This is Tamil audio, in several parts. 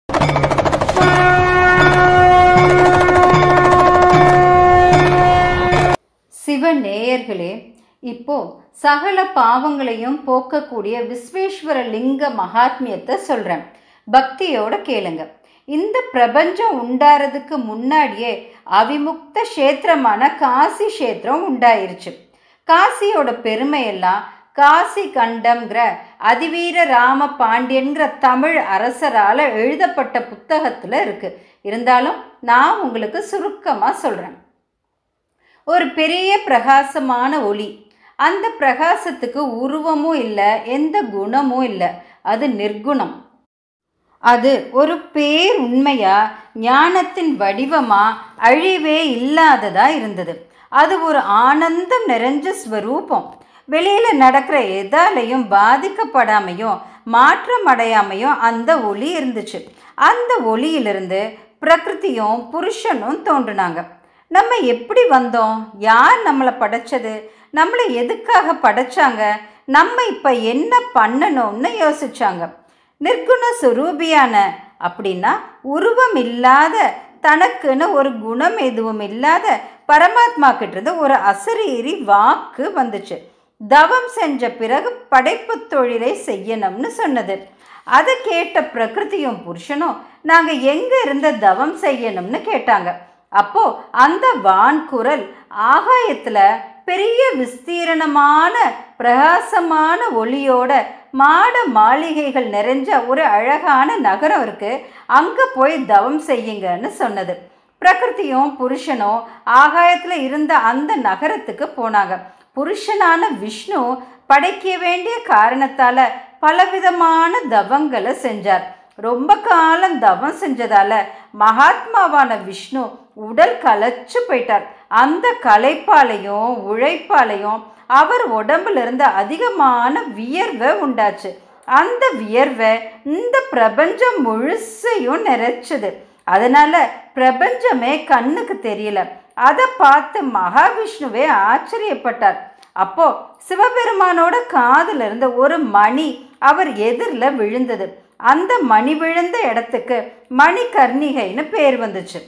சிவ நேயர்களே இப்போ சகல பாவங்களையும் போக்கக்கூடிய விஸ்வேஸ்வர லிங்க மகாத்மியத்தை சொல்றேன் பக்தியோட கேளுங்க இந்த பிரபஞ்சம் உண்டாறதுக்கு முன்னாடியே அவிமுக்த கஷேத்திரமான காசி கஷேத்திரம் உண்டாயிருச்சு காசியோட பெருமையெல்லாம் காசி கண்டம்ங்கிற அதிவீர ராம பாண்டியன்கிற தமிழ் அரசரால் எழுதப்பட்ட புத்தகத்தில் இருக்கு இருந்தாலும் நான் உங்களுக்கு சுருக்கமாக சொல்கிறேன் ஒரு பெரிய பிரகாசமான ஒளி அந்த பிரகாசத்துக்கு உருவமும் இல்லை எந்த குணமும் இல்லை அது நிர்குணம் அது ஒரு பேர் உண்மையா ஞானத்தின் வடிவமா அழிவே இல்லாததா இருந்தது அது ஒரு ஆனந்தம் நிறைஞ்ச ஸ்வரூபம் வெளியில நடக்கிற எதாலையும் பாதிக்கப்படாமையும் மாற்றம் அடையாமையும் அந்த ஒளி இருந்துச்சு அந்த ஒளியிலிருந்து பிரகிருதியும் புருஷனும் தோன்றுனாங்க நம்ம எப்படி வந்தோம் யார் நம்மளை படைச்சது நம்மளை எதுக்காக படைச்சாங்க நம்ம இப்போ என்ன பண்ணணும்னு யோசிச்சாங்க நிர்குண சுரூபியான அப்படின்னா உருவம் இல்லாத தனக்குன்னு ஒரு குணம் எதுவும் இல்லாத பரமாத்மா கிட்டது ஒரு அசரீரி வாக்கு வந்துச்சு தவம் செஞ்ச பிறகு படைப்பு தொழிலை செய்யணும்னு சொன்னது அதை கேட்ட பிரகிருதியும் புருஷனும் நாங்கள் எங்கே இருந்த தவம் செய்யணும்னு கேட்டாங்க அப்போ அந்த வான்குரல் ஆகாயத்தில் பெரிய விஸ்தீரணமான பிரகாசமான ஒளியோட மாட மாளிகைகள் நிறைஞ்ச ஒரு அழகான நகரம் இருக்கு அங்கே போய் தவம் செய்யுங்கன்னு சொன்னது பிரகிருதியும் புருஷனும் ஆகாயத்தில் இருந்த அந்த நகரத்துக்கு போனாங்க புருஷனான விஷ்ணு படைக்க வேண்டிய காரணத்தால் பலவிதமான தவங்களை செஞ்சார் ரொம்ப காலம் தவம் செஞ்சதால மகாத்மாவான விஷ்ணு உடல் களைச்சு போயிட்டார் அந்த களைப்பாலையும் உழைப்பாலையும் அவர் உடம்புல இருந்து அதிகமான வியர்வை உண்டாச்சு அந்த வியர்வை இந்த பிரபஞ்சம் முழுசையும் நிறைச்சது அதனால பிரபஞ்சமே கண்ணுக்கு தெரியல அதை பார்த்து மகாவிஷ்ணுவே ஆச்சரியப்பட்டார் அப்போ சிவபெருமானோட காதுல இருந்த ஒரு மணி அவர் எதிரில் விழுந்தது அந்த மணி விழுந்த இடத்துக்கு மணிகர்ணிகைன்னு பேர் வந்துச்சு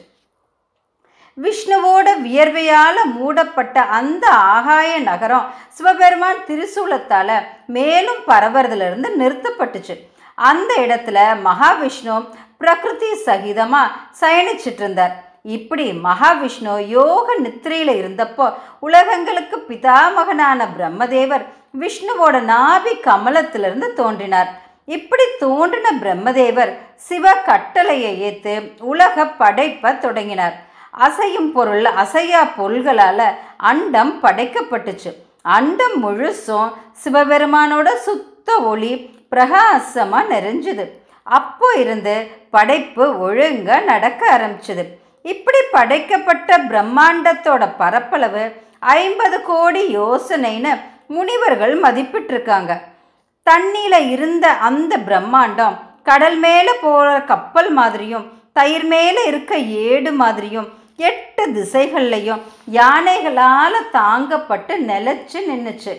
விஷ்ணுவோட வியர்வையால் மூடப்பட்ட அந்த ஆகாய நகரம் சிவபெருமான் திருசூலத்தால் மேலும் பரவறதுலேருந்து நிறுத்தப்பட்டுச்சு அந்த இடத்துல மகாவிஷ்ணு பிரகிருதி சகிதமாக சயனிச்சிட்டு இருந்தார் இப்படி மகாவிஷ்ணு யோக நித்திரையில் இருந்தப்போ உலகங்களுக்கு பிதாமகனான பிரம்மதேவர் விஷ்ணுவோட நாபி கமலத்திலிருந்து தோன்றினார் இப்படி தோன்றின பிரம்மதேவர் சிவ கட்டளையை ஏற்று உலக படைப்ப தொடங்கினார் அசையும் பொருள் அசையா பொருள்களால் அண்டம் படைக்கப்பட்டுச்சு அண்டம் முழுசும் சிவபெருமானோட சுத்த ஒளி பிரகாசமாக நிறைஞ்சுது அப்போ இருந்து படைப்பு ஒழுங்க நடக்க ஆரம்பிச்சது இப்படி படைக்கப்பட்ட பிரம்மாண்டத்தோட பரப்பளவு ஐம்பது கோடி யோசனைன்னு முனிவர்கள் மதிப்பிட்டிருக்காங்க தண்ணியில் இருந்த அந்த பிரம்மாண்டம் கடல் மேலே போகிற கப்பல் மாதிரியும் தயிர் மேலே இருக்க ஏடு மாதிரியும் எட்டு திசைகள்லையும் யானைகளால் தாங்கப்பட்டு நிலச்சி நின்றுச்சு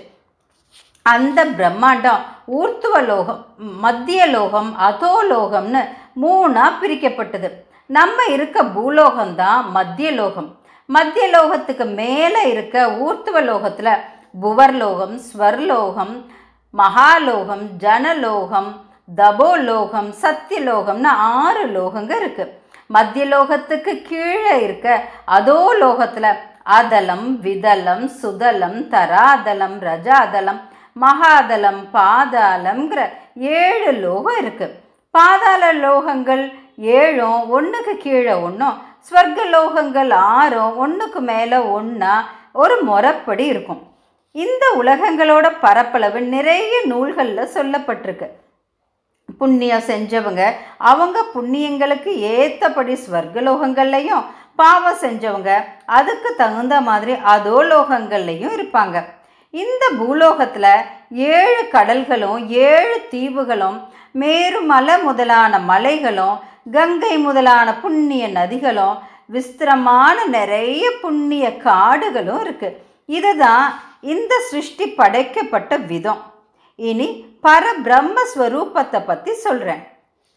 அந்த பிரம்மாண்டம் ஊர்த்துவ லோகம் மத்திய லோகம் அதோலோகம்னு மூணாக பிரிக்கப்பட்டது நம்ம இருக்க பூலோகம்தான் மத்திய லோகம் மத்திய லோகத்துக்கு மேலே இருக்க ஊர்த்துவ லோகத்தில் புவர்லோகம் ஸ்வர்லோகம் மகாலோகம் ஜனலோகம் தபோலோகம் சத்தியலோகம்னு ஆறு லோகங்க இருக்கு மத்திய லோகத்துக்கு கீழே இருக்க அதோ லோகத்தில் அதலம் விதலம் சுதலம் தராதலம் ரஜாதலம் மகாதலம் பாதாளம்ங்கிற ஏழு லோகம் இருக்கு பாதாள லோகங்கள் ஏழும் ஒன்றுக்கு கீழே ஒன்றும் ஸ்வர்க்க லோகங்கள் ஆறும் ஒன்றுக்கு மேலே ஒன்றா ஒரு முறைப்படி இருக்கும் இந்த உலகங்களோட பரப்பளவு நிறைய நூல்களில் சொல்லப்பட்டிருக்கு புண்ணியம் செஞ்சவங்க அவங்க புண்ணியங்களுக்கு ஏற்றபடி ஸ்வர்கலோகங்கள்லையும் பாவம் செஞ்சவங்க அதுக்கு தகுந்த மாதிரி அதோ லோகங்கள்லையும் இருப்பாங்க இந்த பூலோகத்தில் ஏழு கடல்களும் ஏழு தீவுகளும் மேருமலை முதலான மலைகளும் கங்கை முதலான புண்ணிய நதிகளும் விஸ்திரமான நிறைய புண்ணிய காடுகளும் இருக்குது இதுதான் இந்த சிருஷ்டி படைக்கப்பட்ட விதம் இனி பரபிரம்ம ஸ்வரூபத்தை பற்றி சொல்கிறேன்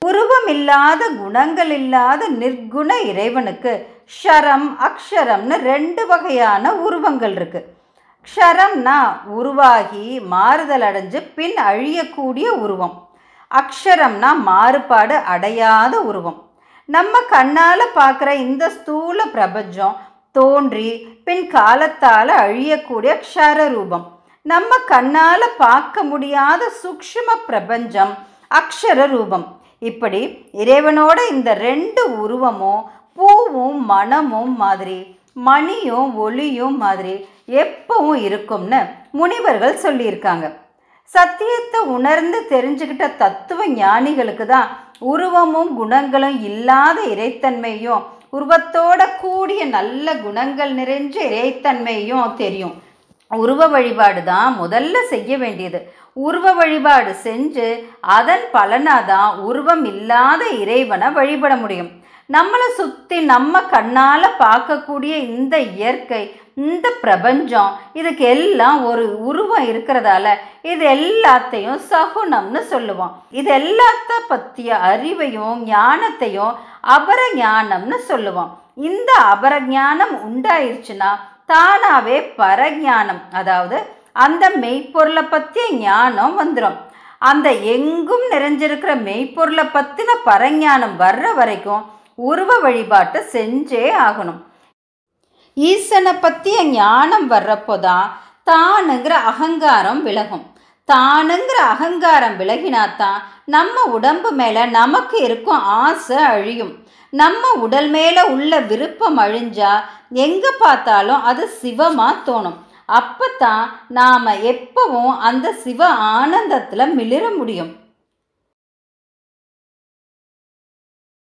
உருவம் இல்லாத குணங்கள் இல்லாத நிர்குண இறைவனுக்கு க்ஷரம் அக்ஷரம்னு ரெண்டு வகையான உருவங்கள் இருக்கு க்ஷரம்னா உருவாகி மாறுதல் அடைஞ்சு பின் அழியக்கூடிய உருவம் அக்ஷரம்னா மாறுபாடு அடையாத உருவம் நம்ம கண்ணால் பார்க்குற இந்த ஸ்தூல பிரபஞ்சம் தோன்றி பின் காலத்தால் அழியக்கூடிய க்ஷர ரூபம் நம்ம கண்ணால் பார்க்க முடியாத சூக்ஷ்ம பிரபஞ்சம் அக்ஷர ரூபம் இப்படி இறைவனோட இந்த ரெண்டு உருவமும் பூவும் மனமும் மாதிரி மணியும் ஒளியும் மாதிரி எப்பவும் இருக்கும்னு முனிவர்கள் சொல்லியிருக்காங்க சத்தியத்தை உணர்ந்து தெரிஞ்சுக்கிட்ட தத்துவ ஞானிகளுக்கு தான் உருவமும் குணங்களும் இல்லாத இறைத்தன்மையும் உருவத்தோட கூடிய நல்ல குணங்கள் நிறைஞ்ச இறைத்தன்மையும் தெரியும் உருவ வழிபாடு தான் முதல்ல செய்ய வேண்டியது உருவ வழிபாடு செஞ்சு அதன் பலனாக தான் உருவம் இல்லாத இறைவனை வழிபட முடியும் நம்மளை சுற்றி நம்ம கண்ணால் பார்க்கக்கூடிய இந்த இயற்கை இந்த பிரபஞ்சம் இதுக்கு எல்லாம் ஒரு உருவம் இருக்கிறதால இது எல்லாத்தையும் சகுனம்னு சொல்லுவோம் இது எல்லாத்த பற்றிய அறிவையும் ஞானத்தையும் அபர ஞானம்னு சொல்லுவோம் இந்த அபர ஞானம் உண்டாயிருச்சுன்னா தானாகவே பரஞானம் அதாவது அந்த மெய்ப்பொருளை பற்றிய ஞானம் வந்துடும் அந்த எங்கும் நிறைஞ்சிருக்கிற மெய்ப்பொருளை பற்றின பரஞானம் வர்ற வரைக்கும் உருவ வழிபாட்டை செஞ்சே ஆகணும் ஈசனை பற்றிய ஞானம் வர்றப்போ தான் தானுங்கிற அகங்காரம் விலகும் தானுங்கிற அகங்காரம் விலகினாத்தான் நம்ம உடம்பு மேலே நமக்கு இருக்கும் ஆசை அழியும் நம்ம உடல் மேலே உள்ள விருப்பம் அழிஞ்சா எங்கே பார்த்தாலும் அது சிவமாக தோணும் அப்போ தான் நாம் எப்பவும் அந்த சிவ ஆனந்தத்தில் மிளிர முடியும்